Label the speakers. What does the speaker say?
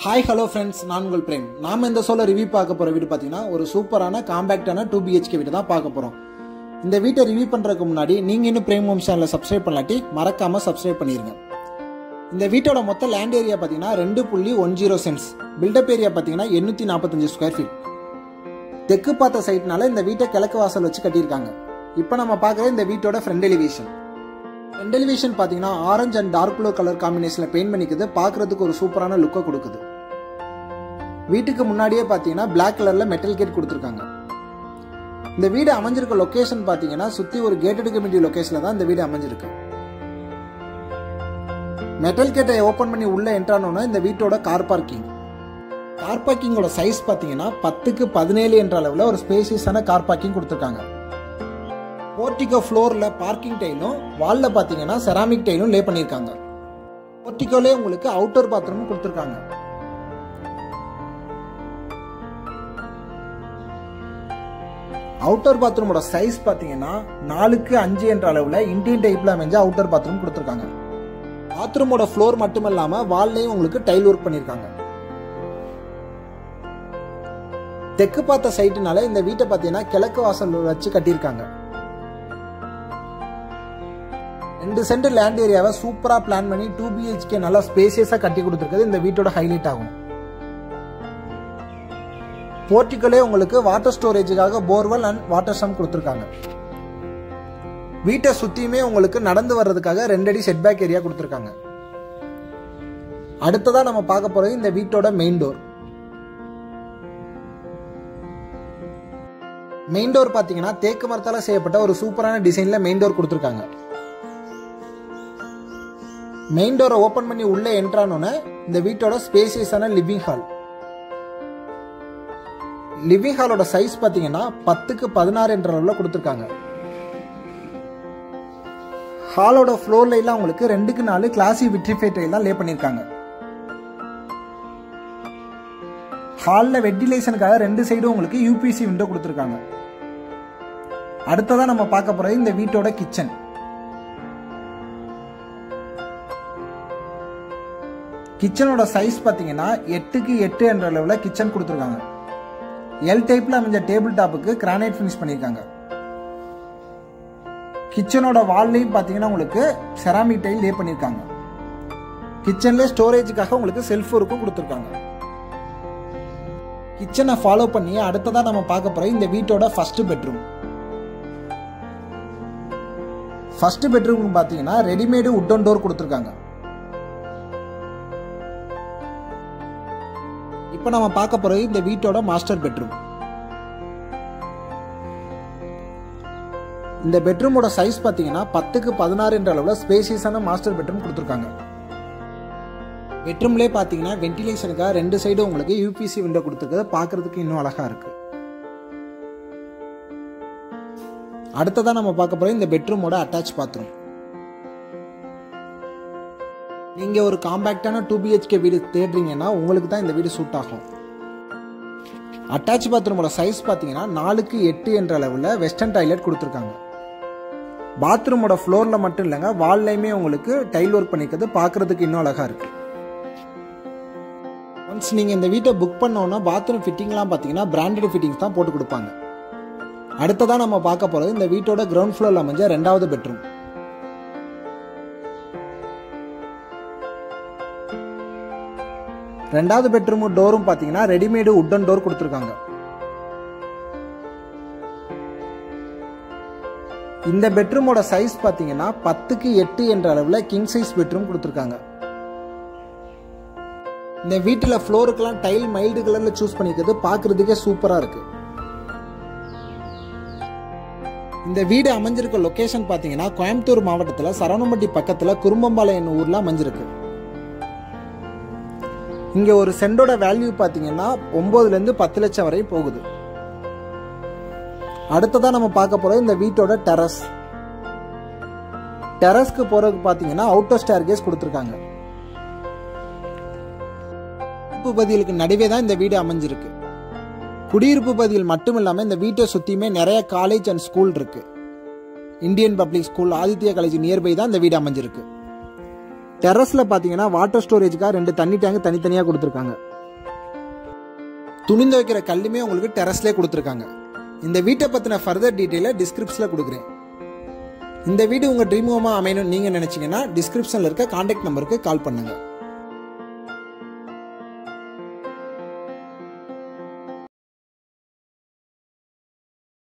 Speaker 1: hi hello friends நான் உங்கள் frame நாம இந்த சொல்ல ரிவ்யூ பார்க்க போற வீடு பார்த்தீங்கன்னா ஒரு சூப்பரான காம்பேக்டான டூ பிஹெச்கே வீடு தான் பார்க்க போறோம் இந்த வீட்டை ரிவ்யூ பண்றதுக்கு முன்னாடி நீங்க இன்னும் பிரேம் ஹோம் சேனலை சப்ஸ்கிரைப் பண்ணலாட்டி மறக்காம சப்ஸ்கிரைப் பண்ணிருங்க இந்த வீட்டோட மொத்த லேண்ட் ஏரியா பார்த்தீங்கன்னா ரெண்டு புள்ளி one zero cents buildup area பார்த்தீங்கன்னா எண்ணூற்றி நாற்பத்தஞ்சு ஸ்கொயர் ஃபீட் தெற்கு பார்த்த சைட்னால இந்த வீட்டை கிழக்கு வாசல் வச்சு கட்டியிருக்காங்க இப்போ நம்ம பார்க்குற இந்த வீட்டோட ஃப்ரண்ட் எலிவேஷன் ஃப்ரண்ட் எலிவேஷன் பார்த்தீங்கன்னா orange and dark blue colour காம்பினேஷனில் பெயிண்ட் பண்ணிக்குது பார்க்கறதுக்கு ஒரு சூப்பரான லுக்கை கொடுக்குது வீட்டுக்கு முன்னாடியே பார்த்தீங்கன்னா பிளாக் கலரில் மெட்டல் கேட் கொடுத்துருக்காங்க இந்த வீடு அமைஞ்சிருக்க லொக்கேஷன் பார்த்தீங்கன்னா சுற்றி ஒரு கேட்டட் கமிட்டி லொக்கேஷனில் தான் இந்த வீடு அமைஞ்சிருக்கு மெட்டல் கேட்டை ஓப்பன் பண்ணி உள்ள என்ட்ரானோன்னா இந்த வீட்டோட கார் பார்க்கிங் கார் பார்க்கிங்கோட சைஸ் பார்த்தீங்கன்னா பத்துக்கு பதினேழு என்ற அளவில் ஒரு ஸ்பேசியஸான கார் பார்க்கிங் கொடுத்துருக்காங்க போர்ட்டிகோ ஃப்ளோரில் பார்க்கிங் டைலும் வாலில் பார்த்தீங்கன்னா செராமிக் டைலும் லே பண்ணியிருக்காங்க போர்ட்டிகோலே உங்களுக்கு அவுட்டர் பாத்ரூமும் கொடுத்துருக்காங்க அவுட்டர் பாத்ரூமோட சைஸ் பார்த்தீங்கன்னா நாலுக்கு அஞ்சு என்ற அளவில் இந்தியன் டைப்பில் அமைஞ்ச அவுட்டர் பாத்ரூம் கொடுத்துருக்காங்க பாத்ரூமோட ஃப்ளோர் மட்டும் இல்லாமல் வால்லையும் உங்களுக்கு டைல் ஒர்க் பண்ணியிருக்காங்க தெற்கு பார்த்த சைட்டுனால இந்த வீட்டை பார்த்தீங்கன்னா கிழக்கு வாசல் வச்சு கட்டியிருக்காங்க ரெண்டு சென்ட் லேண்ட் ஏரியாவை சூப்பரா பிளான் பண்ணி டூ பிஹெச்கே நல்லா ஸ்பேசியஸா கட்டி கொடுத்துருக்கிறது இந்த வீட்டோட ஹைலைட் ஆகும் போர்ட்டிக்கலே உங்களுக்கு வாட்டர் ஸ்டோரேஜுக்காக போர்வெல் அண்ட் வாட்டர் சம் கொடுத்துருக்காங்க வீட்டை சுத்தியுமே உங்களுக்கு நடந்து வர்றதுக்காக ரெண்டடி செட்பேக் ஏரியா கொடுத்துருக்காங்க அடுத்ததா நம்ம பார்க்க போறது இந்த வீட்டோட மெயின் டோர் மெயின் டோர் பார்த்தீங்கன்னா தேக்கு மரத்தால செய்யப்பட்ட ஒரு சூப்பரான டிசைன்ல மெயின் டோர் கொடுத்துருக்காங்க மெயின் டோரை ஓப்பன் பண்ணி உள்ளே என்ட்ரானோன்னு இந்த வீட்டோட ஸ்பேசியஸான லிவிங் ஹால் லிவிங் ஹாலோட சைஸ் பார்த்தீங்கன்னா பத்துக்கு பதினாறு என்ற அளவில் கொடுத்துருக்காங்க ஹாலோட ஃப்ளோர்ல எல்லாம் உங்களுக்கு ரெண்டுக்கு நாலு கிளாசி விட்ரிஃபை டைல் தான் லே பண்ணியிருக்காங்க ஹாலில் வெட்டிலேஷனுக்காக ரெண்டு சைடும் உங்களுக்கு யூபிசி விண்டோ கொடுத்துருக்காங்க அடுத்ததான் நம்ம பார்க்க போறது இந்த வீட்டோட கிச்சன் கிச்சனோட சைஸ் பார்த்தீங்கன்னா எட்டுக்கு எட்டு என்ற அளவில் கிச்சன் கொடுத்துருக்காங்க எல் டைப்ல அமைஞ்ச டேபிள் டாப்புக்கு கிரானைட் ஃபினிஷ் பண்ணியிருக்காங்க கிச்சனோட வால்லையும் பார்த்தீங்கன்னா உங்களுக்கு செராமிக் டைல் லே பண்ணியிருக்காங்க கிச்சன்ல ஸ்டோரேஜுக்காக உங்களுக்கு செல்ஃப் ஒர்க்கும் கொடுத்துருக்காங்க கிச்சனை ஃபாலோ பண்ணி அடுத்ததான் நம்ம பார்க்க போற இந்த வீட்டோட ஃபர்ஸ்ட் பெட்ரூம் ஃபர்ஸ்ட் பெட்ரூம் பார்த்தீங்கன்னா ரெடிமேடு உட்டன் டோர் கொடுத்துருக்காங்க இப்போ நம்ம பார்க்க போறது இந்த வீட்டோட மாஸ்டர் பெட்ரூம் இந்த பெட்ரூமோட சைஸ் பார்த்தீங்கன்னா பத்துக்கு பதினாறு என்ற அளவில் ஸ்பேசியஸான மாஸ்டர் பெட்ரூம் கொடுத்துருக்காங்க பெட்ரூம்லேயே பார்த்தீங்கன்னா வென்டிலேஷனுக்காக ரெண்டு சைடும் உங்களுக்கு யூபிசி விண்டோ கொடுத்துருக்கிறது பார்க்கறதுக்கு இன்னும் அழகா இருக்கு அடுத்ததான் நம்ம பார்க்க போறோம் இந்த பெட்ரூமோட அட்டாச் பாத்ரூம் நீங்க ஒரு காம்பேக்டான டூ பிஹெச்கே வீடு தேடுறீங்கன்னா உங்களுக்கு தான் இந்த வீடு சூட் ஆகும் அட்டாச் பாத்ரூமோட சைஸ் பார்த்தீங்கன்னா நாலுக்கு எட்டு என்ற அளவில் வெஸ்டர்ன் டாய்லெட் கொடுத்துருக்காங்க பாத்ரூமோட ஃப்ளோரில் மட்டும் இல்லைங்க வால்லையுமே உங்களுக்கு டைல் ஒர்க் பண்ணிக்கிறது பார்க்கறதுக்கு இன்னும் அழகா இருக்கு ஒன்ஸ் நீங்கள் இந்த வீட்டை புக் பண்ணோன்னா பாத்ரூம் ஃபிட்டிங்லாம் பார்த்தீங்கன்னா பிராண்டட் ஃபிட்டிங்ஸ் தான் போட்டு கொடுப்பாங்க அடுத்ததான் நம்ம பார்க்க போகிறது இந்த வீட்டோட கிரவுண்ட் ஃப்ளோரில் அமைஞ்ச ரெண்டாவது பெட்ரூம் ரெண்டாவது பெட்ரூம் டோரும் பார்த்தீங்கன்னா ரெடிமேடு உட்டன் டோர் கொடுத்துருக்காங்க இந்த பெட்ரூமோட சைஸ் பார்த்தீங்கன்னா பத்துக்கு எட்டு என்ற அளவில் கிங் சைஸ் பெட்ரூம் கொடுத்துருக்காங்க இந்த வீட்டில் ஃப்ளோருக்கெல்லாம் டைல் மைல்டு கலரில் சூஸ் பண்ணிக்கிறது பார்க்கறதுக்கே சூப்பராக இருக்கு இந்த வீடு அமைஞ்சிருக்க லொக்கேஷன் பார்த்தீங்கன்னா கோயம்புத்தூர் மாவட்டத்தில் சரவணம்பட்டி பக்கத்தில் குறும்பம்பாளையம் என்னும் ஊரில் அமைஞ்சிருக்கு இங்கே ஒரு சென்டோட வேல்யூ பார்த்தீங்கன்னா ஒம்போதுலேருந்து பத்து லட்சம் வரை போகுது அடுத்ததான் நம்ம பார்க்க போகிறது இந்த வீட்டோட டெரஸ் டெரஸ்க்கு போகிறதுக்கு பார்த்தீங்கன்னா அவுட்டர் ஸ்டேர் கேஸ் கொடுத்துருக்காங்க குடியிருப்பு பகுதிகளுக்கு நடுவே தான் இந்த வீடு அமைஞ்சிருக்கு குடியிருப்பு பகுதியில் மட்டும் இல்லாமல் இந்த வீட்டை சுற்றியுமே நிறைய காலேஜ் அண்ட் ஸ்கூல் இருக்கு Indian public school Aditya college nearby தான் இந்த வீடு அமைஞ்சிருக்கு டெரஸில் பார்த்தீங்கன்னா வாட்டர் ஸ்டோரேஜுக்காக ரெண்டு தண்ணி டேங்க் தனித்தனியாக கொடுத்துருக்காங்க துணி துவைக்கிற கல்லுமே உங்களுக்கு டெரஸ்லேயே கொடுத்துருக்காங்க இந்த வீட்டை பற்றின ஃபர்தர் டீட்டெயிலை டிஸ்கிரிப்ஷனில் கொடுக்குறேன் இந்த வீடு உங்கள் ட்ரீம் ஹோமாக அமையணும்னு நீங்கள் நினச்சிங்கன்னா டிஸ்கிரிப்ஷனில் இருக்க காண்டாக்ட் நம்பருக்கு கால் பண்ணுங்கள்